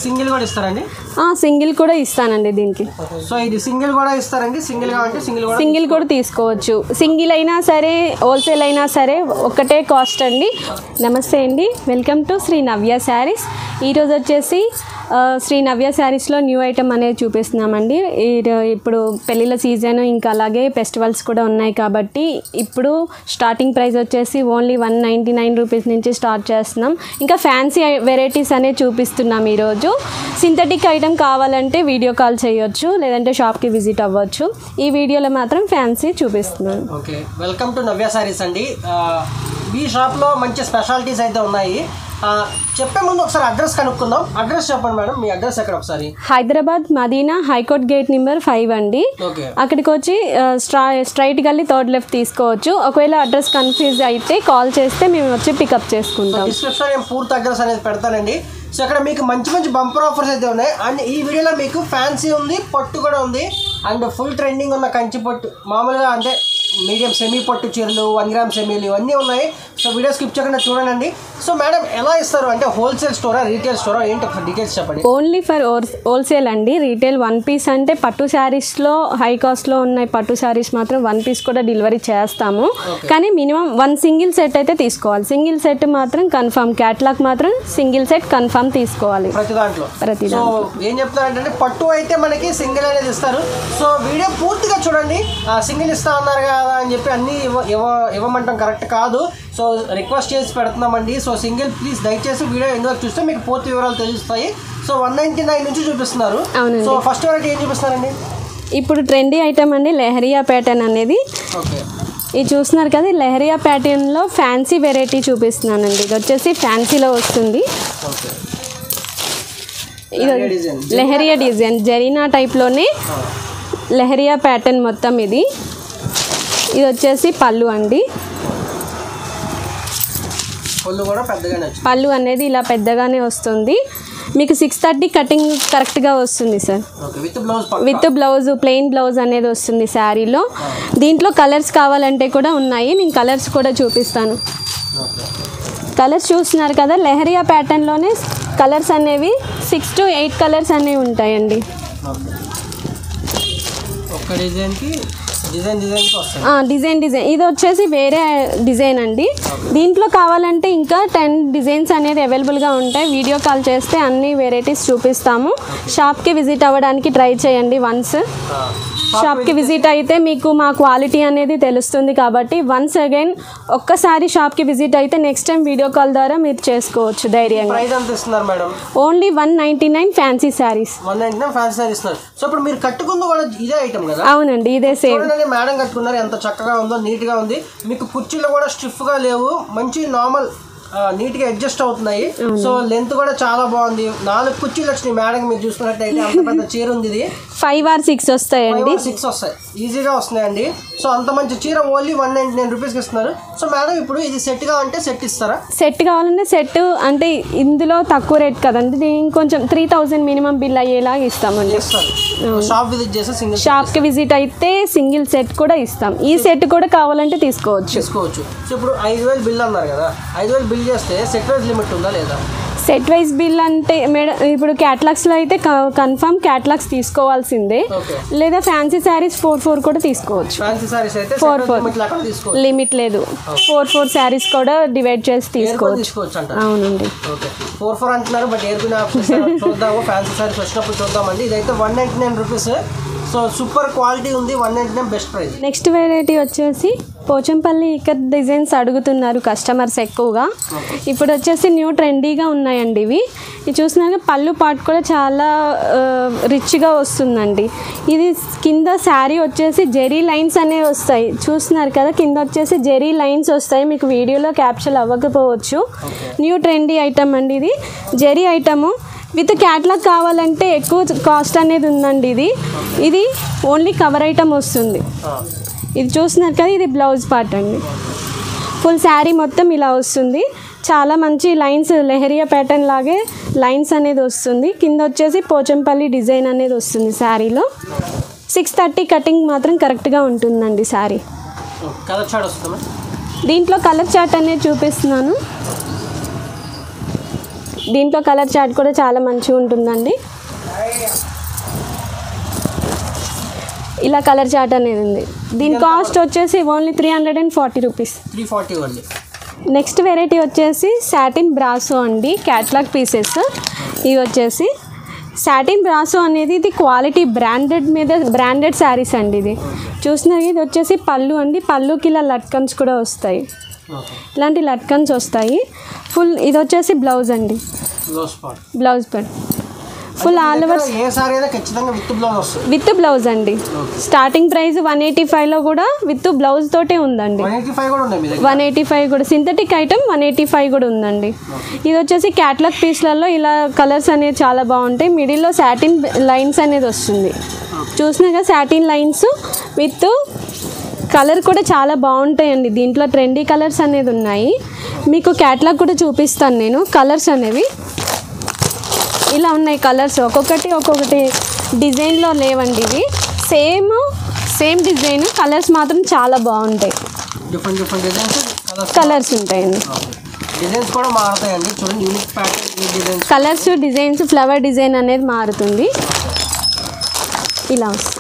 Single కూడా ఇస్తారండి single కూడా ఇస్తానండి దీనికి సో ఇది సింగిల్ కూడా ఇస్తారండి సింగిల్ గా అంటే సింగిల్ కూడా సింగిల్ కూడా తీసుకోవచ్చు సింగిల్ అయినా సరే హోల్సేల్ అయినా సరే ఒకటే కాస్ట్ అండి నమస్తే అండి welcome to Sri Navya sarees ఈరోజు వచ్చేసి ఆ, శ్రీ నవ్య శారీస్లో న్యూ ఐటమ్ అనేది చూపిస్తున్నామండి ఈ- ఇప్పుడు పెళ్ళిళ్ళ సీజన్ ఇంకా అలాగే ఫెస్టివల్స్ కూడా ఉన్నాయి కాబట్టి ఇప్పుడు స్టార్టింగ్ ప్రైస్ వచ్చేసి only one ninety nine rupees నుంచి స్టార్ట్ చేస్తున్నాం ఇంకా ఫ్యాన్సీ వెరైటీస్ అనేవి చూపిస్తున్నాం ఈరోజు సింథటిక్ ఐటమ్ కావాలంటే వీడియో కాల్ చేయొచ్చు లేదంటే షాప్కి విజిట్ అవ్వచ్చు ఈ వీడియోలో మాత్రం ఫ్యాన్సీ చూపిస్తున్నాను okay welcome to Navya sarees అండి ఆ, ఈ షాప్లో మంచి స్పెషాలిటీస్ అయితే ఉన్నాయి ఆ, చెప్పే ముందు ఒకసారి అడ్రస్ కనుక్కుందాం అడ్రస్ చెప్పండి మేడం మీ అడ్రస్ ఎక్కడ ఒకసారి Hyderabad Madina high court gate number five అండి ఓకే అక్కడికి వచ్చి ఆ, స్ట్రా స్ట్రైట్ గల్లీ థర్డ్ లెఫ్ట్ తీసుకోవచ్చు ఒకవేళ అడ్రస్ కన్ఫ్యూజ్ అయితే కాల్ చేస్తే మేము వచ్చి పికప్ చేసుకుంటాం డిస్క్రిప్షన్ నేను పూర్తి అడ్రస్ అనేది పెడతానండి సో ఇక్కడ మీకు మంచి మంచి బంపర్ ఆఫర్స్ అయితే ఉన్నాయి అండ్ ఈ వీడియోలో మీకు ఫ్యాన్సీ ఉంది పట్టు కూడా ఉంది అండ్ ఫుల్ ట్రెండింగ్ ఉన్న కంచి పట్టు మామూలుగా అంటే మీడియం సెమీ పట్టు చీరలు వన్ గ్రామ్ సెమీలు ఇవన్నీ ఉన్నాయి సో వీడియో స్కిప్ చేయకుండా చూడండి సో మేడం ఎలా ఇస్తారు అంటే హోల్సేల్ స్టోరా రీటైల్ స్టోరా ఏంటి ఒకసారి డీటెయిల్స్ చెప్పండి ఓన్లీ ఫర్ హోల్సేల్ అండి రీటైల్ వన్ పీస్ అంటే పట్టు శారీస్లో హై కాస్ట్లో ఉన్న పట్టు శారీస్ మాత్రం వన్ పీస్ కూడా డెలివరీ చేస్తాము కానీ మినిమం వన్ సింగిల్ సెట్ అయితే తీసుకోవాలి సింగిల్ సెట్ మాత్రం కన్ఫర్మ్ క్యాట్లాగ్ మాత్రం సింగిల్ సెట్ కన్ఫర్మ్ తీసుకోవాలి ప్రతి దాంట్లో ప్రతి సో ఏం చెప్తారంటే పట్టు అయితే మనకి సింగిల్ అనేది ఇస్తారు సో వీడియో పూర్తిగా చూడండి సింగిల్ ఇస్తా అన్నారు కదా అని చెప్పి అన్నీ ఇవ్వ ఇవ్వ- ఇవ్వమంటాం కరెక్ట్ కాదు సో రిక్వెస్ట్ చేసి పెడుతున్నామండి సో సింగిల్ ప్లీజ్ దయచేసి వీడియో ఎందుకు చూస్తే మీకు పూర్తి వివరాలు తెలుస్తాయి సో వన్ నైంటీ నైన్ నుంచి చూపిస్తున్నారు అవునండి. సో ఫస్ట్ వెరైటీ ఏం చూపిస్తున్నారండి ఇప్పుడు ట్రెండీ ఐటమ్ అండి లెహరియా ప్యాటర్న్ అనేది ఓకే ఇది చూస్తున్నారు కదా ఈ లెహరియా ప్యాటర్న్లో ఫ్యాన్సీ వెరైటీ చూపిస్తున్నానండి ఇది వచ్చేసి ఫ్యాన్సీలో వస్తుంది ఓకే ఇది డిజైన్ లెహరియా డిజైన్ జరీనా టైప్లోనే లెహరియా ప్యాటర్న్ మొత్తం ఇది ఇది వచ్చేసి పళ్ళు అండి పళ్ళు కూడా పెద్దగానే వచ్చింది పళ్ళు అనేది ఇలా పెద్దగానే వస్తుంది మీకు సిక్స్ థర్టీ కటింగ్ కరెక్ట్గా వస్తుంది sir okay with blouse with blouse plain blouse అనేది వస్తుంది శారీలో దీంట్లో కలర్స్ కావాలంటే కూడా ఉన్నాయి నేను కలర్స్ కూడా చూపిస్తాను ఓకే కలర్స్ చూస్తున్నారు కదా లెహరియా ప్యాటర్న్లోనే కలర్స్ అనేవి సిక్స్ టు ఎయిట్ కలర్స్ అనేవి ఉంటాయండి ఓకే ఒక్క డిజైన్కి డిజైన్ డిజైన్కి వస్తాయి ఆ, డిజైన్ డిజైన్ ఇది వచ్చేసి వేరే డిజైన్ అండి దీంట్లో కావాలంటే ఇంకా టెన్ డిజైన్స్ అనేది అవైలబుల్గా ఉంటాయి వీడియో కాల్ చేస్తే అన్ని వెరైటీస్ చూపిస్తాము షాప్కి విజిట్ అవ్వడానికి ట్రై చేయండి వన్స్ షాప్కి విజిట్ అయితే మీకు మా క్వాలిటీ అనేది తెలుస్తుంది కాబట్టి వన్స్ అగైన్ ఒక్కసారి షాప్కి విజిట్ అయితే నెక్స్ట్ టైం వీడియో కాల్ ద్వారా మీరు చేసుకోవచ్చు ధైర్యంగా ప్రైస్ ఎంత ఇస్తున్నారు madam only one ninety nine fancy sarees one ninety nine fancy saree ఇస్తున్నారు సో ఇప్పుడు మీరు కట్టుకుంది కూడా ఇదే ఐటమ్ కదా అవునండి ఇదే సేమ్ చూడండి మేడం కట్టుకున్నారు ఎంత చక్కగా ఉందో నీట్ గా ఉంది మీకు కుర్చీలు కూడా స్టిఫ్ గా లేవు మంచి నార్మల్ నీట్ గా అడ్జస్ట్ అవుతున్నాయి సో లెంత్ కూడా చాలా బాగుంది నాలుగు కుర్చీలు వచ్చినాయి మేడం మీరు చూసుకున్నట్టయితే అంత పెద్ద చీర ఉంది ఇది ఫైవ్ ఆర్ సిక్స్ వస్తాయండి సిక్స్ వస్తాయి ఈజీగా వస్తున్నాయండి సో అంత మంచి చీర ఓన్లీ వన్ నైన్టీ నైన్ రూపీస్కి ఇస్తున్నారు సో మేడం ఇప్పుడు ఇది సెట్ గా అంటే సెట్ ఇస్తారా సెట్ కావాలంటే సెట్ అంటే ఇందులో తక్కువ రేట్ కదండి దీనికి కొంచెం త్రీ థౌజండ్ మినిమం బిల్ అయ్యేలాగా ఇస్తామండి ఇస్తారు షాప్ విజిట్ చేస్తే సింగిల్ షాప్కి విజిట్ అయితే సింగిల్ సెట్ కూడా ఇస్తాం ఈ సెట్ కూడా కావాలంటే తీసుకోవచ్చు తీసుకోవచ్చు సో ఇప్పుడు ఐదు వేలు బిల్ అన్నారు కదా ఐదు వేలు బిల్ చేస్తే సెట్ వైజ్ లిమిట్ ఉందా లేదా సెట్ వైజ్ బిల్ అంటే మేడం ఇప్పుడు క్యాటలాగ్స్లో అయితే కన్ఫర్మ్ క్యాటలాగ్స్ తీసుకోవాల్సిందే ఓకే లేదా ఫ్యాన్సీ శారీస్ ఫోర్ ఫోర్ కూడా తీసుకోవచ్చు ఫ్యాన్సీ సారీస్ అయితే Four, సెట్ four. లిమిట్ లేకుండా తీసుకోవచ్చు లిమిట్ లేదు ఫోర్ ఫోర్ శారీస్ కూడా డివైడ్ చేసి ఏర్ కూడా తీసుకోవచ్చు తీసుకోవచ్చు అంట అవునండి ఓకే ఫోర్ ఫోర్ అంటున్నారు బట్ ఏర్పిన చూద్దాము ఫ్యాన్సీ సారీస్ వచ్చినప్పుడు చూద్దామండి ఇదైతే one ninety nine rupees so super quality ఉంది one ninety nine best price next variety వచ్చేసి పోచంపల్లి ఇక్కత్ డిజైన్స్ అడుగుతున్నారు కస్టమర్స్ ఎక్కువగా ఇప్పుడు వచ్చేసి న్యూ ట్రెండీగా ఉన్నాయండి ఇవి ఇది చూసినాక పళ్ళు పాటు కూడా చాలా రిచ్గా వస్తుందండి ఇది కింద శారీ వచ్చేసి జెరీ లైన్స్ అనేవి వస్తాయి చూస్తున్నారు కదా కింద వచ్చేసి జెరీ లైన్స్ వస్తాయి మీకు వీడియోలో క్యాప్చర్ అవ్వకపోవచ్చు న్యూ ట్రెండీ ఐటమ్ అండి ఇది జెరీ ఐటము విత్ క్యాట్లాగ్ కావాలంటే ఎక్కువ కాస్ట్ అనేది ఉందండి ఇది ఇది ఓన్లీ కవర్ ఐటమ్ వస్తుంది ఇది చూస్తున్నారు కదా ఇది బ్లౌజ్ పార్ట్ అండి ఫుల్ శారీ మొత్తం ఇలా వస్తుంది చాలా మంచి లైన్స్ లెహరియా ప్యాటర్న్ లాగే లైన్స్ అనేది వస్తుంది కింద వచ్చేసి పోచంపల్లి డిజైన్ అనేది వస్తుంది శారీలో సిక్స్ థర్టీ కటింగ్ మాత్రం కరెక్ట్గా ఉంటుందండి శారీ కలర్ చాట్ వస్తుందా దీంట్లో కలర్ చార్ట్ అనేది చూపిస్తున్నాను దీంట్లో కలర్ చార్ట్ కూడా చాలా మంచిగా ఉంటుందండి ఇలా కలర్ చార్ట్ అనేది ఉంది దీని కాస్ట్ వచ్చేసి only three hundred and forty rupees three forty అండి నెక్స్ట్ వెరైటీ వచ్చేసి సాటిన్ బ్రాసో అండి క్యాట్లాగ్ పీసెస్ ఇవి వచ్చేసి సాటిన్ బ్రాసో అనేది ఇది క్వాలిటీ బ్రాండెడ్ మీద బ్రాండెడ్ శారీస్ అండి ఇది చూసినారు ఇది వచ్చేసి పళ్ళు అండి పళ్ళుకి ఇలా లట్కన్స్ కూడా వస్తాయి ఓకే ఇలాంటి లట్కన్స్ వస్తాయి ఫుల్ ఇది వచ్చేసి బ్లౌజ్ అండి లో స్పాట్ బ్లౌజ్ పట్ ఫుల్ ఆల్ ఓవర్ ఏ సారీ అయినా ఖచ్చితంగా విత్ బ్లౌజ్ వస్తుంది విత్ బ్లౌజ్ అండి స్టార్టింగ్ ప్రైస్ వన్ ఎయిటీ ఫైవ్లో కూడా విత్ బ్లౌజ్ తోటే ఉందండి వన్ ఎయిటీ ఫైవ్ కూడా ఉన్నాయి మీ దగ్గర వన్ ఎయిటీ ఫైవ్ కూడా synthetic item one eighty five కూడా ఉందండి ఇది వచ్చేసి క్యాట్లాగ్ పీస్లలో ఇలా కలర్స్ అనేవి చాలా బాగుంటాయి మిడిల్లో సాటిన్ లైన్స్ అనేది వస్తుంది చూసినాక సాటిన్ లైన్స్ విత్ కలర్ కూడా చాలా బాగుంటాయండి దీంట్లో ట్రెండీ కలర్స్ అనేది ఉన్నాయి మీకు క్యాట్లాగ్ కూడా చూపిస్తాను నేను కలర్స్ అనేవి ఇలా ఉన్నాయి కలర్స్ ఒక్కొక్కటి ఒక్కొక్కటి డిజైన్లో లేవండి ఇవి సేమ్ సేమ్ డిజైన్ కలర్స్ మాత్రం చాలా బాగుంటాయి different different designs colours colours ఉంటాయండి డిజైన్స్ కూడా మారుతాయండి చూడండి unique pattern unique designs colours designs flower design అనేది మారుతుంది ఇలా వస్తుంది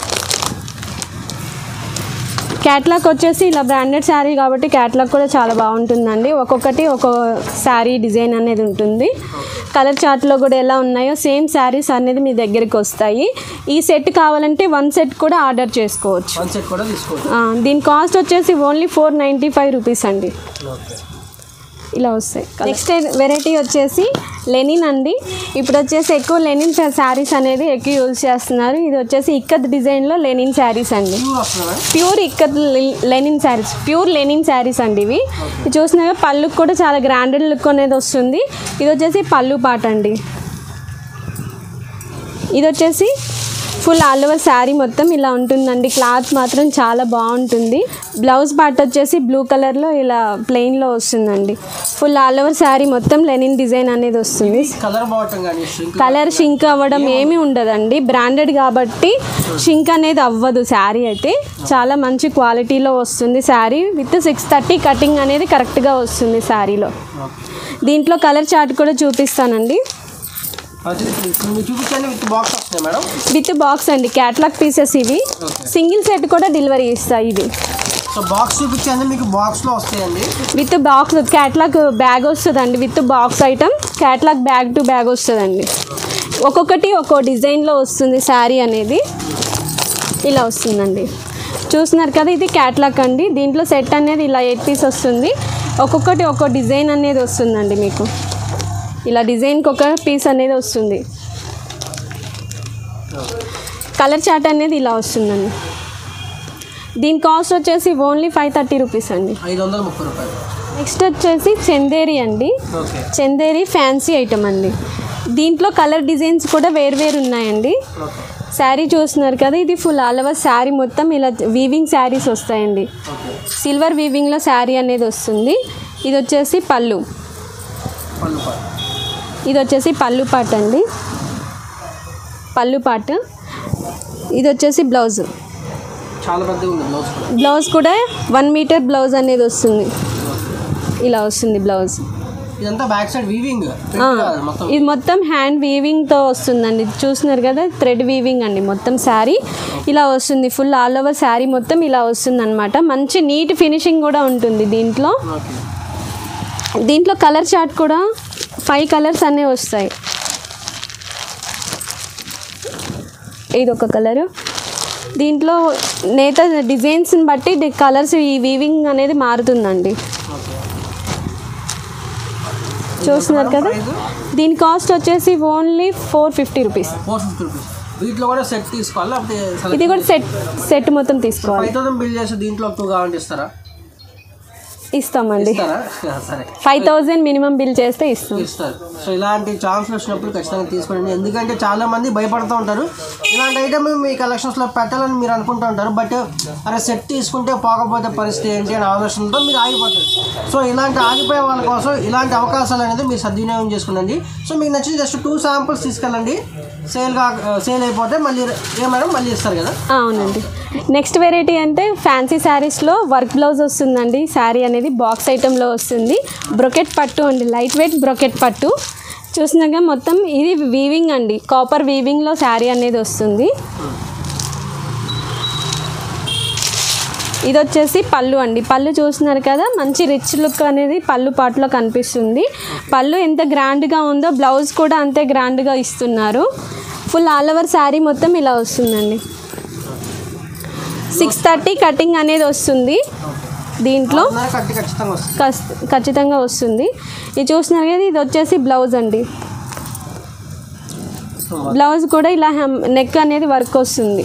క్యాట్లాగ్ వచ్చేసి ఇలా బ్రాండెడ్ శారీ కాబట్టి క్యాట్లాగ్ కూడా చాలా బాగుంటుందండి ఒక్కొక్కటి ఒక్కొక్క శారీ డిజైన్ అనేది ఉంటుంది కలర్ చార్ట్లో కూడా ఎలా ఉన్నాయో సేమ్ శారీస్ అనేది మీ దగ్గరికి వస్తాయి ఈ సెట్ కావాలంటే వన్ సెట్ కూడా ఆర్డర్ చేసుకోవచ్చు వన్ సెట్ కూడా తీసుకోవచ్చు ఆ, దీని కాస్ట్ వచ్చేసి only four ninety five rupees అండి ఓకే ఇలా వస్తాయి నెక్స్ట్ వెరైటీ వచ్చేసి లెనిన్ అండి ఇప్పుడు వచ్చేసి ఎక్కువ లెనిన్ శారీస్ అనేది ఎక్కువ యూజ్ చేస్తున్నారు ఇది వచ్చేసి ఇక్కత్ డిజైన్లో లెనిన్ శారీస్ అండి ప్యూర్ వస్తుందా pure ikat linen sarees pure linen sarees అండి ఇవి ఇది చూసినాక పళ్ళుకి కూడా చాలా గ్రాండెడ్ లుక్ అనేది వస్తుంది ఇది వచ్చేసి పళ్ళు పాట అండి ఇది వచ్చేసి ఫుల్ ఆల్ ఓవర్ శారీ మొత్తం ఇలా ఉంటుందండి క్లాత్ మాత్రం చాలా బాగుంటుంది బ్లౌజ్ పార్ట్ వచ్చేసి బ్లూ కలర్లో ఇలా ప్లెయిన్లో వస్తుందండి ఫుల్ ఆల్ ఓవర్ శారీ మొత్తం లెనిన్ డిజైన్ అనేది వస్తుంది కలర్ బాగుంటుంది కానీ shrink కలర్ షింక్ అవ్వడం ఏమీ ఉండదండి బ్రాండెడ్ కాబట్టి షింక్ అనేది అవ్వదు శారీ అయితే చాలా మంచి క్వాలిటీలో వస్తుంది saree with six thirty cutting అనేది కరెక్ట్గా వస్తుంది శారీలో ఓకే దీంట్లో కలర్ చార్ట్ కూడా చూపిస్తానండి అది ఇప్పుడు మీరు చూపించండి విత్ బాక్స్ వస్తున్నాయి మేడం విత్ బాక్స్ అండి క్యాట్లాగ్ పీసెస్ ఇవి ఓకే సింగిల్ సెట్ కూడా డెలివరీ ఇస్తాయి ఇది సో బాక్స్ చూపించండి మీకు బాక్స్లో వస్తాయండి విత్ బాక్స్ క్యాట్లాగ్ బ్యాగ్ వస్తుందండి with box item catalogue bag to bag వస్తుందండి ఒక్కొక్కటి ఒక్కో డిజైన్లో వస్తుంది శారీ అనేది ఇలా వస్తుందండి చూస్తున్నారు కదా ఇది క్యాట్లాగ్ అండి దీంట్లో సెట్ అనేది ఇలా ఎయిట్ పీస్ వస్తుంది ఒక్కొక్కటి ఒక్కో డిజైన్ అనేది వస్తుందండి మీకు ఇలా డిజైన్కి ఒక పీస్ అనేది వస్తుంది కలర్ చార్ట్ అనేది ఇలా వస్తుందండి దీని కాస్ట్ వచ్చేసి ఓన్లీ ఫైవ్ థర్టీ రూపీస్ అండి ఐదు వందల ముప్పై రూపాయలు నెక్స్ట్ వచ్చేసి చందేరి అండి ఓకే చందేరి ఫ్యాన్సీ ఐటమ్ అండి దీంట్లో కలర్ డిజైన్స్ కూడా వేరు ఉన్నాయండి ఓకే శారీ చూస్తున్నారు కదా ఇది ఫుల్ ఆల్ ఓవర్ శారీ మొత్తం ఇలా వీవింగ్ శారీస్ వస్తాయండి ఓకే సిల్వర్ వీవింగ్లో శారీ అనేది వస్తుంది ఇది వచ్చేసి పళ్ళు పళ్ళు పాటు ఇది వచ్చేసి పళ్ళు పాట అండి పళ్ళు పాట ఇది వచ్చేసి బ్లౌజ్ చాలా పెద్దగా ఉంది బ్లౌజ్ కూడా బ్లౌజ్ కూడా వన్ మీటర్ బ్లౌజ్ అనేది వస్తుంది ఇలా వస్తుంది బ్లౌజ్ ఇదంతా బ్యాక్ సైడ్ వీవింగ్ ఆ, మొత్తం ఇది మొత్తం హ్యాండ్ వీవింగ్తో వస్తుందండి చూస్తున్నారు కదా థ్రెడ్ వీవింగ్ అండి మొత్తం శారీ ఇలా వస్తుంది ఫుల్ ఆల్ ఓవర్ శారీ మొత్తం ఇలా వస్తుంది అనమాట మంచి నీట్ ఫినిషింగ్ కూడా ఉంటుంది దీంట్లో ఓకే దీంట్లో కలర్ చార్ట్ కూడా ఫైవ్ కలర్స్ అన్నీ వస్తాయి ఇది ఒక కలరు దీంట్లో నేత డిజైన్స్ని బట్టి కలర్స్ ఈ వీవింగ్ అనేది మారుతుందండి ఓకే చూస్తున్నారు కదా దీని కాస్ట్ వచ్చేసి only four fifty rupees four fifty rupees వీటిలో కూడా సెట్ తీసుకోవాలి లేకపోతే ఇది కూడా సెట్ సెట్ మొత్తం తీసుకోవాలి ఫైవ్ థౌసండ్ బిల్ చేసి దీంట్లో టూ కావాలంటే ఇస్తారా ఇస్తామండి ఇస్తారా సరే ఫైవ్ థౌజండ్ మినిమం బిల్ చేస్తే ఇస్తాం ఇస్తారు సో ఇలాంటి ఛాన్స్లు వచ్చినప్పుడు ఖచ్చితంగా తీసుకోండి ఎందుకంటే చాలా మంది భయపడుతూ ఉంటారు ఇలాంటి ఐటమ్ మీ కలెక్షన్స్లో పెట్టాలని మీరు అనుకుంటూ ఉంటారు బట్ అరే సెట్ తీసుకుంటే పోకపోతే పరిస్థితి ఏంటి అనే ఆలోచనతో మీరు ఆగిపోతారు సో ఇలాంటి ఆగిపోయే వాళ్ళ కోసం ఇలాంటి అవకాశాలు అనేది మీరు సద్వినియోగం చేసుకునండి సో మీకు నచ్చిన జస్ట్ టూ శాంపుల్స్ తీసుకెళ్ళండి సేల్ కా సేల్ అయిపోతే మళ్ళీ ఏమైనా మళ్ళీ ఇస్తారు కదా ఆ, అవునండి నెక్స్ట్ వెరైటీ అంటే ఫ్యాన్సీ శారీస్లో వర్క్ బ్లౌజ్ వస్తుందండి శారీ అనేది బాక్స్ ఐటెంలో వస్తుంది బ్రొకెట్ పట్టు అండి లైట్ వెయిట్ బ్రొకెట్ పట్టు చూసినాక మొత్తం ఇది వీవింగ్ అండి కాపర్ వీవింగ్లో శారీ అనేది వస్తుంది ఇది వచ్చేసి పళ్ళు అండి పళ్ళు చూస్తున్నారు కదా మంచి రిచ్ లుక్ అనేది పళ్ళు పాటలో కనిపిస్తుంది పళ్ళు ఎంత గ్రాండ్గా ఉందో బ్లౌజ్ కూడా అంతే గ్రాండ్గా ఇస్తున్నారు ఫుల్ ఆల్ ఓవర్ శారీ మొత్తం ఇలా వస్తుందండి సిక్స్ థర్టీ కటింగ్ అనేది వస్తుంది దీంట్లో ఆరున్నర కట్టి ఖచ్చితంగా వస్తుంది కస్- ఖచ్చితంగా వస్తుంది ఇది చూస్తున్నారు కదా ఇది వచ్చేసి బ్లౌజ్ అండి బ్లౌజ్ కూడా ఇలా హెమ్ నెక్ అనేది వర్క్ వస్తుంది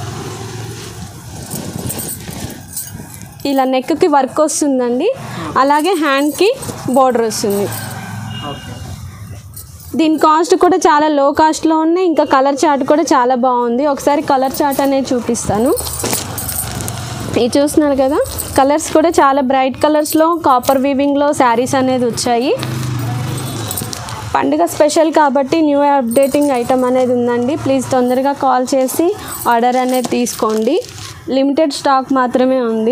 ఇలా నెక్కి వర్క్ వస్తుందండి అలాగే హ్యాండ్కి బోర్డర్ వస్తుంది ఓకే దీని కాస్ట్ కూడా చాలా లో కాస్ట్లో ఉన్నాయి ఇంకా కలర్ చార్ట్ కూడా చాలా బాగుంది ఒకసారి కలర్ చార్ట్ అనేది చూపిస్తాను ఇది చూస్తున్నారు కదా కలర్స్ కూడా చాలా బ్రైట్ కలర్స్లో కాపర్ వీవింగ్లో శారీస్ అనేది వచ్చాయి పండుగ స్పెషల్ కాబట్టి న్యూ అప్డేటింగ్ ఐటమ్ అనేది ఉందండి ప్లీజ్ తొందరగా కాల్ చేసి ఆర్డర్ అనేది తీసుకోండి లిమిటెడ్ స్టాక్ మాత్రమే ఉంది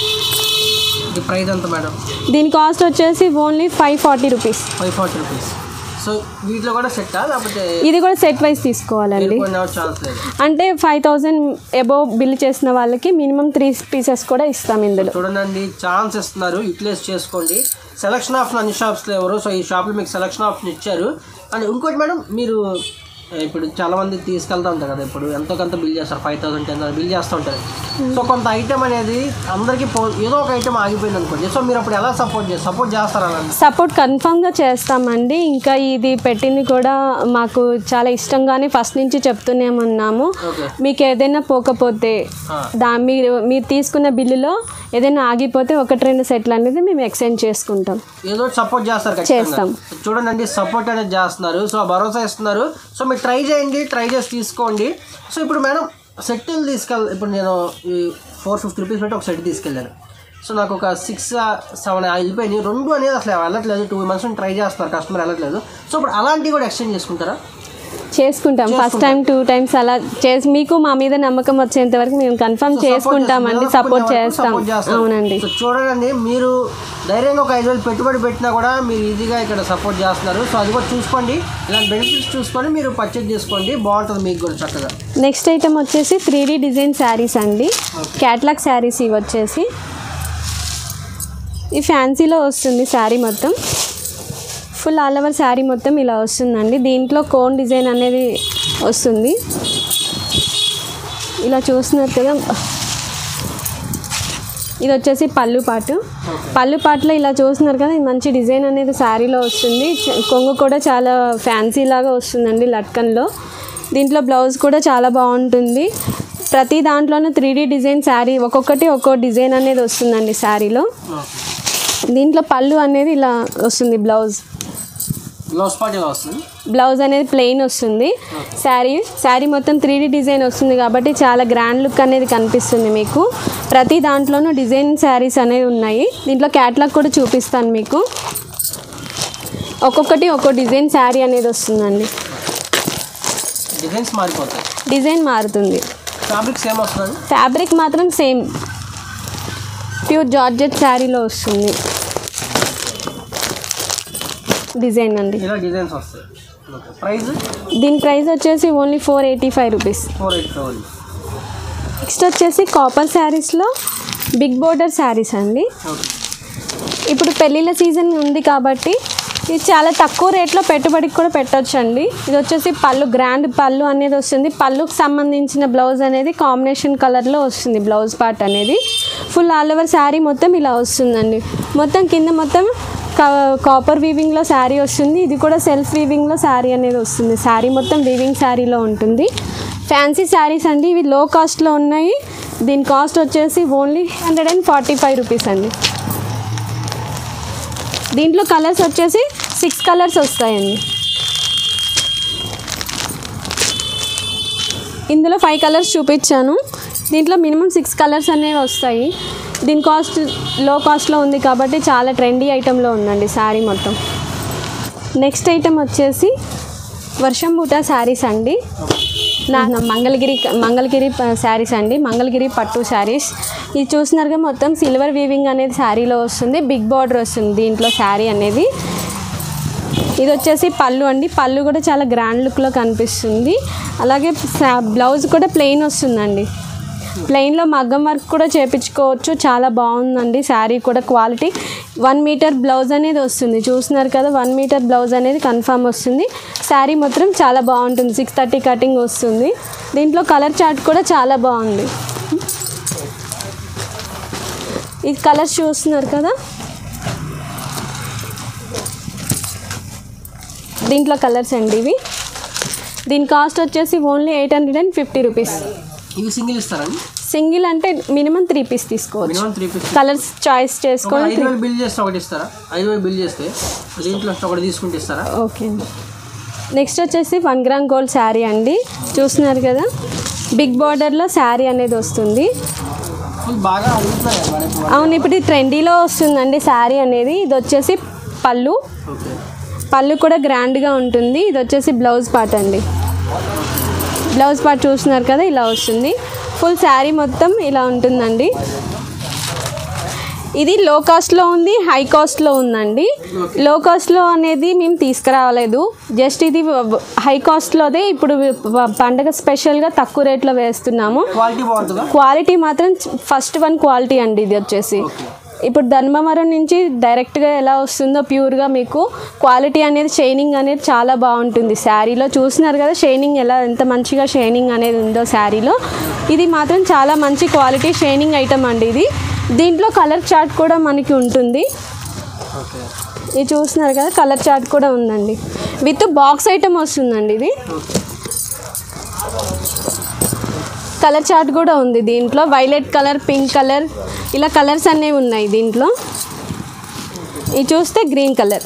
ఇది ప్రైస్ ఎంత మేడం దీని కాస్ట్ వచ్చేసి only five forty rupees five forty rupees so వీటిలో కూడా సెట్టా లేకపోతే ఇది కూడా సెట్ వైజ్ తీసుకోవాలండి కొన్ని ఛాన్స్ లేదు అంటే ఫైవ్ థౌజండ్ అబోవ్ బిల్ చేసిన వాళ్ళకి మినిమం త్రీ పీసెస్ కూడా ఇస్తాం ఇందులో చూడండి ఛాన్స్ ఇస్తున్నారు యూటిలైజ్ చేసుకోండి సెలక్షన్ ఆప్షన్ అన్ని షాప్స్లో ఎవరు సో ఈ షాప్లో మీకు సెలక్షన్ ఆప్షన్ ఇచ్చారు అండ్ ఇంకోటి మేడం మీరు ఇప్పుడు చాలా మంది తీసుకెళ్తా ఉంటారు కదా ఇప్పుడు ఎంతో కొంత బిల్ చేస్తారు ఫైవ్ థౌసండ్ టెన్ బిల్ చేస్తూ ఉంటారు సో కొంత ఐటమ్ అనేది అందరికీ పో ఏదో ఒక ఐటమ్ ఆగిపోయింది అనుకోండి సో మీరు అప్పుడు ఎలా సపోర్ట్ చేస్తారు సపోర్ట్ చేస్తారా అలా సపోర్ట్ కన్ఫామ్గా చేస్తామండి ఇంకా ఇది పెట్టింది కూడా మాకు చాలా ఇష్టంగానే ఫస్ట్ నుంచి చెప్తూనే ఉన్నాము ఓకే మీకు ఏదైనా పోకపోతే ఆ. దా మీరు మీరు తీసుకున్న బిల్లులో ఏదైనా ఆగిపోతే ఒకటి రెండు సెట్లు అనేది మేము ఎక్స్చేంజ్ చేసుకుంటాం ఏదో సపోర్ట్ చేస్తారు ఖచ్చితంగా చేస్తాం. చూడండి సపోర్ట్ అనేది చేస్తున్నారు సో భరోసా ఇస్తున్నారు సో మీరు ట్రై చేయండి ట్రై చేసి తీసుకోండి సో ఇప్పుడు మేడం సెట్లు తీసుకెళ్ ఇప్పుడు నేను ఈ ఫోర్ ఫిఫ్టీ రూపీస్ పెట్టి ఒక సెట్ తీసుకెళ్ళాను సో నాకు ఒక సిక్స్ సెవెన్ వెళ్ళిపోయినాయి రెండు అనేది అసలు వెళ్ళట్లేదు టూ మంత్స్ నుంచి ట్రై చేస్తున్నారు కస్టమర్ వెళ్ళట్లేదు సో ఇప్పుడు అలాంటివి కూడా ఎక్స్చేంజ్ చేసుకుంటారా చేసుకుంటాం ఫస్ట్ టైం టూ టైమ్స్ అలా చేసి మీకు మా మీద నమ్మకం వచ్చేంత వరకు మేము కన్ఫర్మ్ చేసుకుంటామండి సపోర్ట్ చేస్తాం అవునండి సో చూడండి మీరు ధైర్యంగా ఒక ఐదు వేలు పెట్టుబడి పెట్టినా కూడా మీరు ఈజీగా ఇక్కడ సపోర్ట్ చేస్తున్నారు సో అది కూడా చూసుకోండి ఇలాంటి బెనిఫిట్స్ చూసుకొని మీరు పర్చేజ్ చేసుకోండి బాగుంటుంది మీకు కూడా చక్కగా నెక్స్ట్ ఐటమ్ వచ్చేసి త్రీ డీ డిజైన్ శారీస్ అండి క్యాట్లాగ్ శారీస్ ఇవి వచ్చేసి ఈ ఫ్యాన్సీలో వస్తుంది శారీ మొత్తం ఫుల్ ఆల్ ఓవర్ శారీ మొత్తం ఇలా వస్తుందండి దీంట్లో కోన్ డిజైన్ అనేది వస్తుంది ఇలా చూస్తున్నారు కదా ఇది వచ్చేసి పళ్ళు పాటు పళ్ళు పాటలో ఇలా చూస్తున్నారు కదా ఇది మంచి డిజైన్ అనేది శారీలో వస్తుంది చ- కొంగు కూడా చాలా ఫ్యాన్సీ లాగా వస్తుందండి లట్కన్లో దీంట్లో బ్లౌజ్ కూడా చాలా బాగుంటుంది ప్రతి దాంట్లోనూ త్రీ డీ డిజైన్ శారీ ఒక్కొక్కటి ఒక్కో డిజైన్ అనేది వస్తుందండి శారీలో దీంట్లో పళ్ళు అనేది ఇలా వస్తుంది బ్లౌజ్ గ్లౌస్ పార్ట్ ఇలా వస్తుంది బ్లౌజ్ అనేది ప్లెయిన్ వస్తుంది శారీ శారీ మొత్తం త్రీ డీ డిజైన్ వస్తుంది కాబట్టి చాలా గ్రాండ్ లుక్ అనేది కనిపిస్తుంది మీకు ప్రతి దాంట్లోనూ డిజైన్ శారీస్ అనేవి ఉన్నాయి దీంట్లో క్యాట్లాగ్ కూడా చూపిస్తాను మీకు ఒక్కొక్కటి ఒక్కో డిజైన్ శారీ అనేది వస్తుందండి డిజైన్స్ మారిపోతాయి డిజైన్ మారుతుంది ఫ్యాబ్రిక్ సేమ్ వస్తుంది ఫ్యాబ్రిక్ మాత్రం సేమ్ ప్యూర్ జార్జెట్ శారీలో వస్తుంది డిజైన్ అండి ఇలా డిజైన్స్ వస్తాయి ఓకే ప్రైస్ దీని ప్రైస్ వచ్చేసి only four eighty five rupees four eight five next వచ్చేసి కాపర్ శారీస్లో బిగ్ బోర్డర్ శారీస్ అండి ఓకే ఇప్పుడు పెళ్ళిళ్ళ సీజన్ ఉంది కాబట్టి ఇది చాలా తక్కువ రేట్లో పెట్టుబడికి కూడా పెట్టొచ్చు అండి ఇది వచ్చేసి పళ్ళు గ్రాండ్ పళ్ళు అనేది వస్తుంది పళ్ళుకి సంబంధించిన బ్లౌజ్ అనేది కాంబినేషన్ కలర్లో వస్తుంది బ్లౌజ్ పార్ట్ అనేది ఫుల్ ఆల్ ఓవర్ శారీ మొత్తం ఇలా వస్తుందండి మొత్తం కింద మొత్తం కాపర్ వీవింగ్లో శారీ వస్తుంది ఇది కూడా సెల్ఫ్ వీవింగ్లో శారీ అనేది వస్తుంది శారీ మొత్తం వీవింగ్ శారీలో ఉంటుంది ఫ్యాన్సీ శారీస్ అండి ఇవి లో కాస్ట్లో ఉన్నాయి దీని కాస్ట్ వచ్చేసి only hundred and forty five rupees అండి దీంట్లో కలర్స్ వచ్చేసి సిక్స్ కలర్స్ వస్తాయండి ఇందులో ఫైవ్ కలర్స్ చూపించాను దీంట్లో మినిమం సిక్స్ కలర్స్ అనేవి వస్తాయి దీని కాస్ట్ లో కాస్ట్లో ఉంది కాబట్టి చాలా ట్రెండీ ఐటెంలో ఉందండి శారీ మొత్తం నెక్స్ట్ ఐటెం వచ్చేసి వర్షం బూటా శారీస్ అండి నా నా మంగళగిరి మంగళగిరి శారీస్ అండి మంగళగిరి పట్టు శారీస్ ఇది చూసినారుగా మొత్తం సిల్వర్ వీవింగ్ అనేది శారీలో వస్తుంది బిగ్ బార్డర్ వస్తుంది దీంట్లో శారీ అనేది ఇది వచ్చేసి పళ్ళు అండి పళ్ళు కూడా చాలా గ్రాండ్ లుక్లో కనిపిస్తుంది అలాగే సా- బ్లౌజ్ కూడా ప్లెయిన్ వస్తుందండి ప్లెయిన్లో మగ్గం వర్క్ కూడా చేపించుకోవచ్చు చాలా బాగుందండి శారీ కూడా క్వాలిటీ వన్ మీటర్ బ్లౌజ్ అనేది వస్తుంది చూస్తున్నారు కదా వన్ మీటర్ బ్లౌజ్ అనేది కన్ఫామ్ వస్తుంది శారీ మాత్రం చాలా బాగుంటుంది సిక్స్ థర్టీ కటింగ్ వస్తుంది దీంట్లో కలర్ చార్ట్ కూడా చాలా బాగుంది ఈ కలర్స్ చూస్తున్నారు కదా దీంట్లో కలర్స్ అండి ఇవి దీని కాస్ట్ వచ్చేసి only eight hundred and fifty rupees ఇవి సింగిల్ ఇస్తారండి సింగిల్ అంటే మినిమం త్రీ పీస్ తీసుకోవచ్చు minimum three piece colours choice ఒక చేసుకొని ఐదు వేలు బిల్ చేస్తే ఒకటి ఇస్తారా ఐదు వేలు బిల్ చేస్తే దీంట్లో ఒకటి తీసుకుంటే ఇస్తారా ఓకే అండి నెక్స్ట్ వచ్చేసి వన్ గ్రామ్ గోల్డ్ శారీ అండి చూస్తున్నారు కదా బిగ్ బార్డర్లో శారీ అనేది వస్తుంది ఫుల్ బాగా అడుగుతున్నారు కదా మేడం ఇప్పుడు. అవును ఇప్పుడు ఇది ట్రెండీలో వస్తుందండి శారీ అనేది ఇది వచ్చేసి పళ్ళు ఓకే పళ్ళు కూడా గ్రాండ్గా ఉంటుంది ఇది వచ్చేసి బ్లౌజ్ పార్ట్ అండి బ్లౌజ్ పార్ట్ చూస్తున్నారు కదా ఇలా వస్తుంది ఫుల్ శారీ మొత్తం ఇలా ఉంటుందండి ఇది లో కాస్ట్లో ఉంది హై కాస్ట్లో ఉందండి లో కాస్ట్లో అనేది మేము తీసుకురావలేదు జస్ట్ ఇది హై కాస్ట్లోదే ఇప్పుడు పండగ స్పెషల్గా తక్కువ రేట్లో వేస్తున్నాము క్వాలిటీ బాగుంటుందా క్వాలిటీ మాత్రం ఫస్ట్ వన్ క్వాలిటీ అండి ఇది వచ్చేసి ఇప్పుడు ధర్మవరం నుంచి డైరెక్ట్గా ఎలా వస్తుందో ప్యూర్గా మీకు క్వాలిటీ అనేది షైనింగ్ అనేది చాలా బాగుంటుంది శారీలో చూస్తున్నారు కదా షైనింగ్ ఎలా ఎంత మంచిగా షైనింగ్ అనేది ఉందో శారీలో ఇది మాత్రం చాలా మంచి క్వాలిటీ షైనింగ్ ఐటమ్ అండి ఇది దీంట్లో కలర్ చార్ట్ కూడా మనకి ఉంటుంది ఓకే ఇది చూస్తున్నారు కదా కలర్ చార్ట్ కూడా ఉందండి విత్ బాక్స్ ఐటమ్ వస్తుందండి ఇది కలర్ చార్ట్ కూడా ఉంది దీంట్లో వైలెట్ కలర్ పింక్ కలర్ ఇలా కలర్స్ అనేవి ఉన్నాయి దీంట్లో ఇది చూస్తే గ్రీన్ కలర్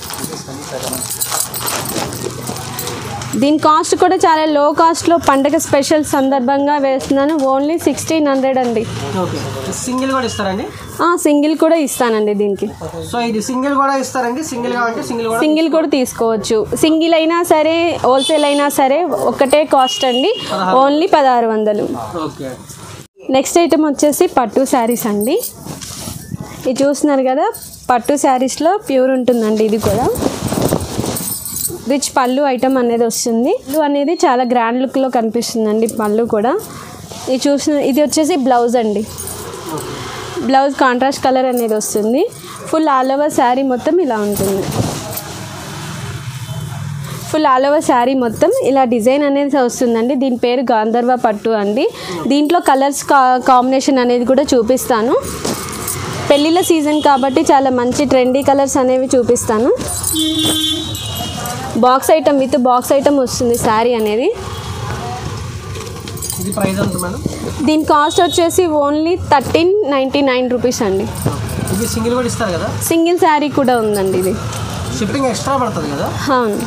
దీని కాస్ట్ కూడా చాలా లో కాస్ట్లో పండగ స్పెషల్ సందర్భంగా వేస్తున్నాను ఓన్లీ సిక్స్టీన్ హండ్రెడ్ అండి ఓకే సింగిల్ కూడా ఇస్తారండి సింగిల్ కూడా ఇస్తానండి దీనికి సో ఇది సింగిల్ కూడా ఇస్తారండి సింగిల్ కావాలంటే సింగిల్ కూడా సింగిల్ కూడా తీసుకోవచ్చు సింగిల్ అయినా సరే హోల్సేల్ అయినా సరే ఒకటే కాస్ట్ అండి ఓన్లీ పదహారు వందలు ఓకే నెక్స్ట్ ఐటమ్ వచ్చేసి పట్టు శారీస్ అండి ఇది చూస్తున్నారు కదా పట్టు శారీస్లో ప్యూర్ ఉంటుందండి ఇది కూడా రిచ్ పళ్ళు ఐటమ్ అనేది వస్తుంది పళ్ళు అనేది చాలా గ్రాండ్ లుక్లో కనిపిస్తుందండి పళ్ళు కూడా ఇది చూసిన ఇది వచ్చేసి బ్లౌజ్ అండి బ్లౌజ్ కాంట్రాస్ట్ కలర్ అనేది వస్తుంది ఫుల్ ఆల్ ఓవర్ శారీ మొత్తం ఇలా ఉంటుంది ఫుల్ ఆల్ ఓవర్ శారీ మొత్తం ఇలా డిజైన్ అనేది వస్తుందండి దీని పేరు గాంధర్వ పట్టు అండి దీంట్లో కలర్స్ కా కాంబినేషన్ అనేది కూడా చూపిస్తాను పెళ్ళిళ్ళ సీజన్ కాబట్టి చాలా మంచి ట్రెండీ కలర్స్ అనేవి చూపిస్తాను box item with box item వస్తుంది శారీ అనేది ఇది ప్రైస్ ఎంత మేడం దీని కాస్ట్ వచ్చేసి only thirteen ninety nine rupees అండి ఇది సింగిల్ కూడా ఇస్తారు కదా సింగిల్ శారీ కూడా ఉందండి ఇది షిప్పింగ్ ఎక్స్ట్రా పడుతుంది కదా అవును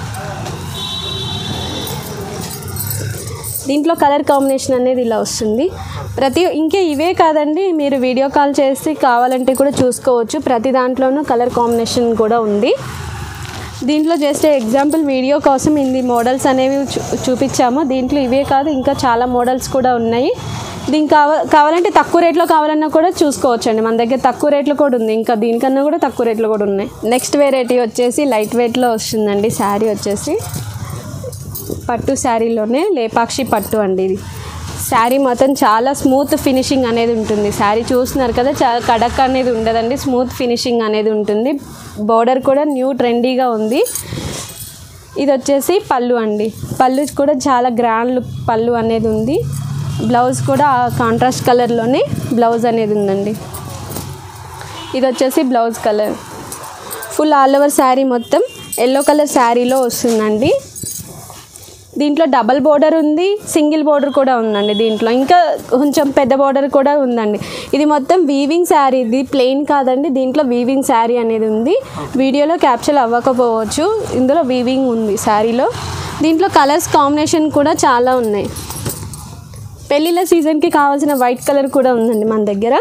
దీంట్లో కలర్ కాంబినేషన్ అనేది ఇలా వస్తుంది ప్రతి ఇంకా ఇవే కాదండి మీరు వీడియో కాల్ చేసి కావాలంటే కూడా చూసుకోవచ్చు ప్రతి దాంట్లోనూ కలర్ కాంబినేషన్ కూడా ఉంది దీంట్లో జస్ట్ ఎగ్జాంపుల్ వీడియో కోసం ఇన్ని మోడల్స్ అనేవి చూ చూపించాము దీంట్లో ఇవే కాదు ఇంకా చాలా మోడల్స్ కూడా ఉన్నాయి దీనికి కావ కావాలంటే తక్కువ రేట్లో కావాలన్నా కూడా చూసుకోవచ్చు అండి మన దగ్గర తక్కువ రేట్లో కూడా ఉంది ఇంకా దీనికన్నా కూడా తక్కువ రేట్లో కూడా ఉన్నాయి నెక్స్ట్ వెరైటీ వచ్చేసి లైట్ వెయిట్లో వస్తుందండి శారీ వచ్చేసి పట్టు శారీలోనే లేపాక్షి పట్టు అండి ఇది శారీ మొత్తం చాలా స్మూత్ ఫినిషింగ్ అనేది ఉంటుంది శారీ చూస్తున్నారు కదా చాలా కడక్ అనేది ఉండదండి స్మూత్ ఫినిషింగ్ అనేది ఉంటుంది బోర్డర్ కూడా న్యూ ట్రెండీగా ఉంది ఇది వచ్చేసి పళ్ళు అండి పళ్ళు కూడా చాలా గ్రాండ్ లుక్ పళ్ళు అనేది ఉంది బ్లౌజ్ కూడా కాంట్రాస్ట్ కలర్లోనే బ్లౌజ్ అనేది ఉందండి ఇది వచ్చేసి blouse colour full all over saree మొత్తం ఎల్లో కలర్ శారీలో వస్తుందండి దీంట్లో డబల్ బోర్డర్ ఉంది సింగిల్ బోర్డర్ కూడా ఉందండి దీంట్లో ఇంకా కొంచెం పెద్ద బోర్డర్ కూడా ఉందండి ఇది మొత్తం వీవింగ్ శారీ ఇది ప్లెయిన్ కాదండి దీంట్లో వీవింగ్ శారీ అనేది ఉంది వీడియోలో క్యాప్చర్ అవ్వకపోవచ్చు ఇందులో వీవింగ్ ఉంది శారీలో దీంట్లో కలర్స్ కాంబినేషన్ కూడా చాలా ఉన్నాయి పెళ్ళిళ్ళ సీజన్కి కావాల్సిన వైట్ కలర్ కూడా ఉందండి మన దగ్గర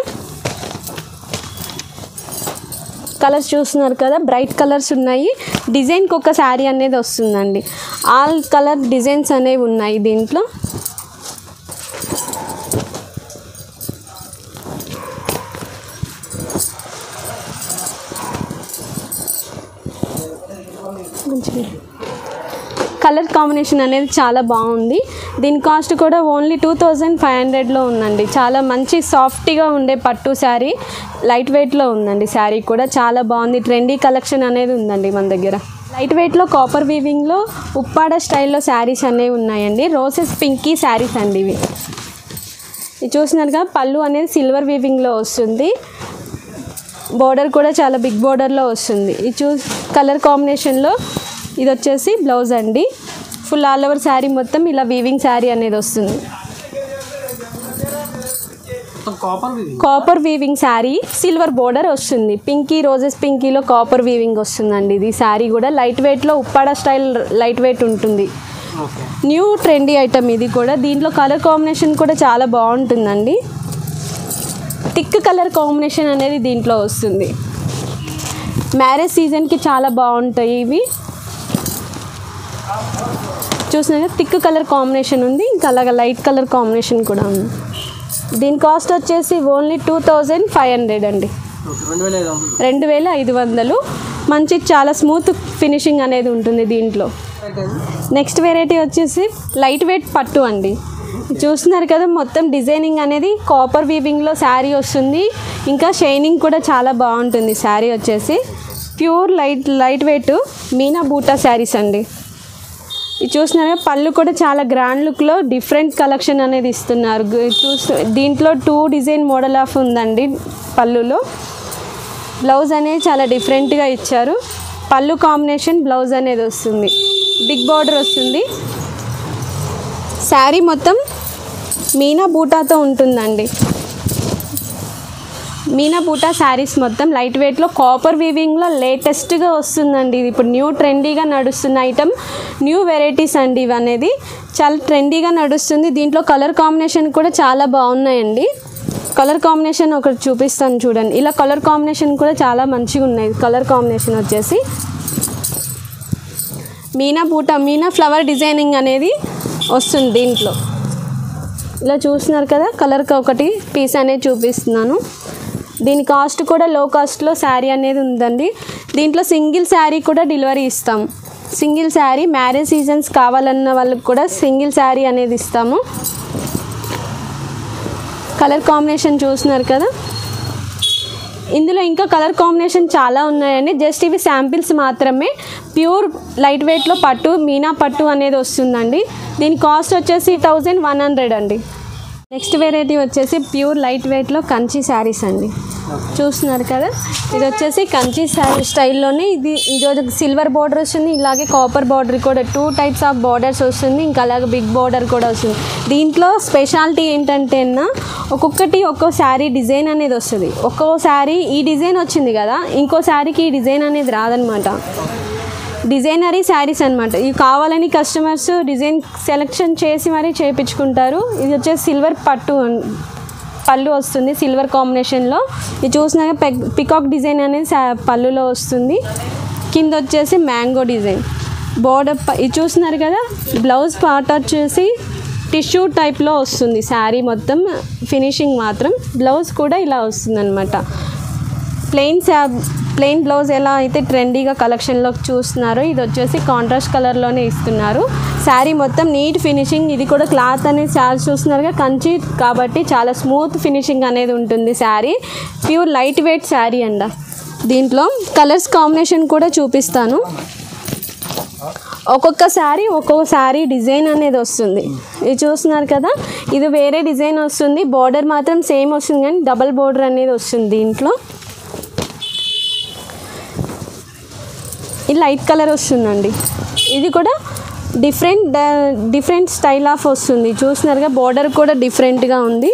కలర్స్ చూస్తున్నారు కదా బ్రైట్ కలర్స్ ఉన్నాయి డిజైన్కి ఒక శారీ అనేది వస్తుందండి ఆల్ కలర్ డిజైన్స్ అనేవి ఉన్నాయి దీంట్లో కొంచెం కలర్ కాంబినేషన్ అనేది చాలా బాగుంది దీని కాస్ట్ కూడా ఓన్లీ టూ థౌజండ్ ఫైవ్ హండ్రెడ్లో ఉందండి చాలా మంచి సాఫ్ట్గా ఉండే పట్టు శారీ లైట్ వెయిట్లో ఉందండి శారీ కూడా చాలా బాగుంది ట్రెండీ కలెక్షన్ అనేది ఉందండి మన దగ్గర లైట్ వెయిట్లో కాపర్ వీవింగ్లో ఉప్పాడ స్టైల్లో శారీస్ అనేవి ఉన్నాయండి రోసెస్ పింకీ శారీస్ అండి ఇవి ఇది చూసినారుగా పళ్ళు అనేది సిల్వర్ వీవింగ్లో వస్తుంది బోర్డర్ కూడా చాలా బిగ్ బోర్డర్లో వస్తుంది ఇది చూ కలర్ కాంబినేషన్లో ఇది వచ్చేసి బ్లౌజ్ అండి ఫుల్ ఆల్ ఓవర్ శారీ మొత్తం ఇలా వీవింగ్ శారీ అనేది వస్తుంది copper copper weaving saree silver border వస్తుంది పింకీ రోజెస్ పింకీలో కాపర్ వీవింగ్ వస్తుందండి ఇది శారీ కూడా లైట్ వెయిట్లో ఉప్పాడ స్టైల్ లైట్ వెయిట్ ఉంటుంది ఓకే న్యూ ట్రెండీ ఐటమ్ ఇది కూడా దీంట్లో కలర్ కాంబినేషన్ కూడా చాలా బాగుంటుందండి థిక్ కలర్ కాంబినేషన్ అనేది దీంట్లో వస్తుంది మ్యారేజ్ సీజన్కి చాలా బాగుంటాయి ఇవి చూసినాక థిక్ కలర్ కాంబినేషన్ ఉంది ఇంకా అలాగే లైట్ కలర్ కాంబినేషన్ కూడా ఉంది దీని కాస్ట్ వచ్చేసి only two thousand five hundred అండి ఓకే రెండు వేల ఐదు వందలు రెండు వేల ఐదు వందలు మంచి చాలా స్మూత్ ఫినిషింగ్ అనేది ఉంటుంది దీంట్లో నెక్స్ట్ వెరైటీ వచ్చేసి లైట్ వెయిట్ పట్టు అండి చూస్తున్నారు కదా మొత్తం డిజైనింగ్ అనేది కాపర్ వీవింగ్లో శారీ వస్తుంది ఇంకా షైనింగ్ కూడా చాలా బాగుంటుంది శారీ వచ్చేసి pure light light weight meena buta sarees అండి ఇది చూసినారా పళ్ళు కూడా చాలా గ్రాండ్ లుక్లో డిఫరెంట్ కలెక్షన్ అనేది ఇస్తున్నారు గు- చూస్తూ దీంట్లో టూ డిజైన్ మోడల్ ఆఫ్ ఉందండి పళ్ళులో బ్లౌజ్ అనేది చాలా డిఫరెంట్గా ఇచ్చారు పళ్ళు కాంబినేషన్ బ్లౌజ్ అనేది వస్తుంది బిగ్ బార్డర్ వస్తుంది శారీ మొత్తం మీనా బూటాతో ఉంటుందండి మీనా బూటా శారీస్ మొత్తం లైట్ వెయిట్లో కాపర్ వీవింగ్లో లేటెస్ట్గా వస్తుందండి ఇది ఇప్పుడు న్యూ ట్రెండీగా నడుస్తున్న ఐటమ్ న్యూ వెరైటీస్ అండి ఇవి అనేది చాలా ట్రెండీగా నడుస్తుంది దీంట్లో కలర్ కాంబినేషన్ కూడా చాలా బాగున్నాయండి కలర్ కాంబినేషన్ ఒకటి చూపిస్తాను చూడండి ఇలా కలర్ కాంబినేషన్ కూడా చాలా మంచిగా ఉన్నాయి కలర్ కాంబినేషన్ వచ్చేసి మీనా బూట మీనా ఫ్లవర్ డిజైనింగ్ అనేది వస్తుంది దీంట్లో ఇలా చూస్తున్నారు కదా కలర్కి ఒకటి పీస్ అనేది చూపిస్తున్నాను దీని కాస్ట్ కూడా లో కాస్ట్లో శారీ అనేది ఉందండి దీంట్లో సింగిల్ శారీ కూడా డెలివరీ ఇస్తాం సింగిల్ శారీ మ్యారేజ్ సీజన్స్ కావాలన్న వాళ్ళకి కూడా సింగిల్ శారీ అనేది ఇస్తాము కలర్ కాంబినేషన్ చూస్తున్నారు కదా ఇందులో ఇంకా కలర్ కాంబినేషన్ చాలా ఉన్నాయండి జస్ట్ ఇవి శాంపిల్స్ మాత్రమే ప్యూర్ లైట్ వెయిట్లో పట్టు మీనా పట్టు అనేది వస్తుందండి దీని కాస్ట్ వచ్చేసి థౌజండ్ వన్ హండ్రెడ్ అండి నెక్స్ట్ వెరైటీ వచ్చేసి ప్యూర్ లైట్ వెయిట్లో కంచి శారీస్ అండి చూస్తున్నారు కదా ఇది వచ్చేసి కంచి శారీ స్టైల్లోనే ఇది ఇది ఒక సిల్వర్ బార్డర్ వస్తుంది ఇలాగే కాపర్ బార్డర్ కూడా టూ టైప్స్ ఆఫ్ బార్డర్స్ వస్తుంది ఇంకా అలాగే బిగ్ బార్డర్ కూడా వస్తుంది దీంట్లో స్పెషాలిటీ ఏంటంటే అన్న ఒక్కొక్కటి ఒక్కో శారీ డిజైన్ అనేది వస్తుంది ఒక్కో శారీ ఈ డిజైన్ వచ్చింది కదా ఇంకో శారీకి ఈ డిజైన్ అనేది రాదనమాట డిజైనరీ శారీస్ అనమాట ఇవి కావాలని కస్టమర్స్ డిజైన్ సెలెక్షన్ చేసి మరీ చేయించుకుంటారు ఇది వచ్చేసి సిల్వర్ పట్టు అన్- పళ్ళు వస్తుంది సిల్వర్ కాంబినేషన్లో ఇది చూసినాక పెగ్ పికాక్ డిజైన్ అనేది సా- పళ్ళులో వస్తుంది కింద వచ్చేసి మ్యాంగో డిజైన్ బోర్డర్ ప- ఇది చూస్తున్నారు కదా బ్లౌజ్ పార్ట్ వచ్చేసి టిష్యూ టైప్లో వస్తుంది శారీ మొత్తం ఫినిషింగ్ మాత్రం బ్లౌజ్ కూడా ఇలా వస్తుంది అనమాట ప్లెయిన్ శా ప్లెయిన్ బ్లౌజ్ ఎలా అయితే ట్రెండీగా కలెక్షన్లో చూస్తున్నారో ఇది వచ్చేసి కాంట్రాస్ట్ కలర్లోనే ఇస్తున్నారు శారీ మొత్తం నీట్ ఫినిషింగ్ ఇది కూడా క్లాత్ అనేది చాలా చూస్తున్నారుగా కంచి కాబట్టి చాలా స్మూత్ ఫినిషింగ్ అనేది ఉంటుంది saree pure light weight saree అండ దీంట్లో కలర్స్ కాంబినేషన్ కూడా చూపిస్తాను ఒక్కొక్క శారీ ఒక్కొక్క శారీ డిజైన్ అనేది వస్తుంది ఇది చూస్తున్నారు కదా ఇది వేరే డిజైన్ వస్తుంది బార్డర్ మాత్రం సేమ్ వస్తుంది కానీ డబల్ బార్డర్ అనేది వస్తుంది దీంట్లో ఇది లైట్ కలర్ వస్తుందండి ఇది కూడా డిఫరెంట్ డిఫరెంట్ స్టైల్ ఆఫ్ వస్తుంది చూస్తున్నారుగా బార్డర్ కూడా డిఫరెంట్గా ఉంది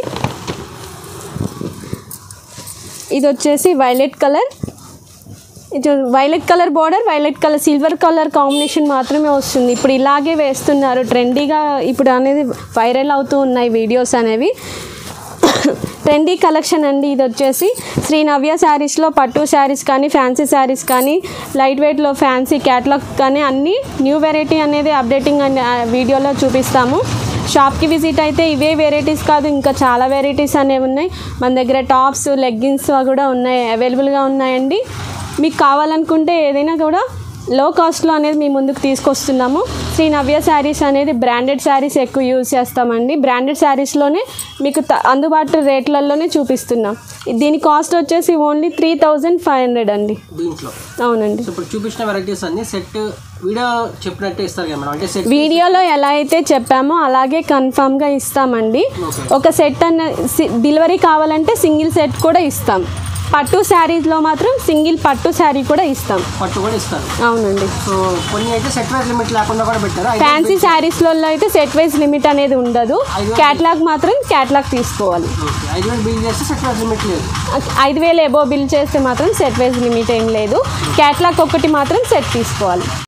ఇది వచ్చేసి వైలెట్ కలర్ ఇది violet colour border violet colour silver colour combination మాత్రమే వస్తుంది ఇప్పుడు ఇలాగే వేస్తున్నారు ట్రెండీగా ఇప్పుడు అనేది వైరల్ అవుతూ ఉన్నాయి వీడియోస్ అనేవి ట్రెండీ కలెక్షన్ అండి ఇది వచ్చేసి శ్రీ నవ్య శారీస్లో పట్టు శారీస్ కానీ ఫ్యాన్సీ శారీస్ కానీ లైట్ వెయిట్లో ఫ్యాన్సీ క్యాట్లాగ్ కానీ అన్నీ న్యూ వెరైటీ అనేది అప్డేటింగ్ అనే ఆ వీడియోలో చూపిస్తాము షాప్కి విజిట్ అయితే ఇవే వెరైటీస్ కాదు ఇంకా చాలా వెరైటీస్ అనేవి ఉన్నాయి మన దగ్గర టాప్స్ లెగ్గిన్స్ కూడా ఉన్నాయి అవైలబుల్గా ఉన్నాయండి మీకు కావాలనుకుంటే ఏదైనా కూడా లో కాస్ట్లో అనేది మీ ముందుకు తీసుకొస్తున్నాము శ్రీ నవ్య శారీస్ అనేది బ్రాండెడ్ శారీస్ ఎక్కువ యూజ్ చేస్తామండి బ్రాండెడ్ శారీస్లోనే మీకు త- అందుబాటు రేట్లలోనే చూపిస్తున్నాం దీని కాస్ట్ వచ్చేసి only three thousand five hundred అండి దీంట్లో అవునండి సో ఇప్పుడు చూపించిన వెరైటీస్ అన్ని సెట్ వీడియో చెప్పినట్టే ఇస్తారు కదా మేడం అంటే సెట్ వీడియోలో ఎలా అయితే చెప్పామో అలాగే కన్ఫామ్గా ఇస్తామండి ఓకే ఒక సెట్ అన్న సి- డెలివరీ కావాలంటే సింగిల్ సెట్ కూడా ఇస్తాం పట్టు శారీస్లో మాత్రం సింగిల్ పట్టు శారీ కూడా ఇస్తాం పట్టు కూడా ఇస్తారు అవునండి సో కొన్ని అయితే సెట్ వైజ్ లిమిట్ లేకుండా కూడా పెట్టారు అయితే ఫ్యాన్సీ శారీస్లలో అయితే సెట్ వైజ్ లిమిట్ అనేది ఉండదు క్యాట్లాగ్ మాత్రం క్యాట్లాగ్ తీసుకోవాలి ఓకే ఐదు వేలు బిల్ చేస్తే సెట్ వైజ్ లిమిట్ లేదు ఐదు వేలు ఎబో బిల్ చేస్తే మాత్రం సెట్ వైజ్ లిమిట్ ఏం లేదు క్యాట్లాగ్ ఒకటి మాత్రం సెట్ తీసుకోవాలి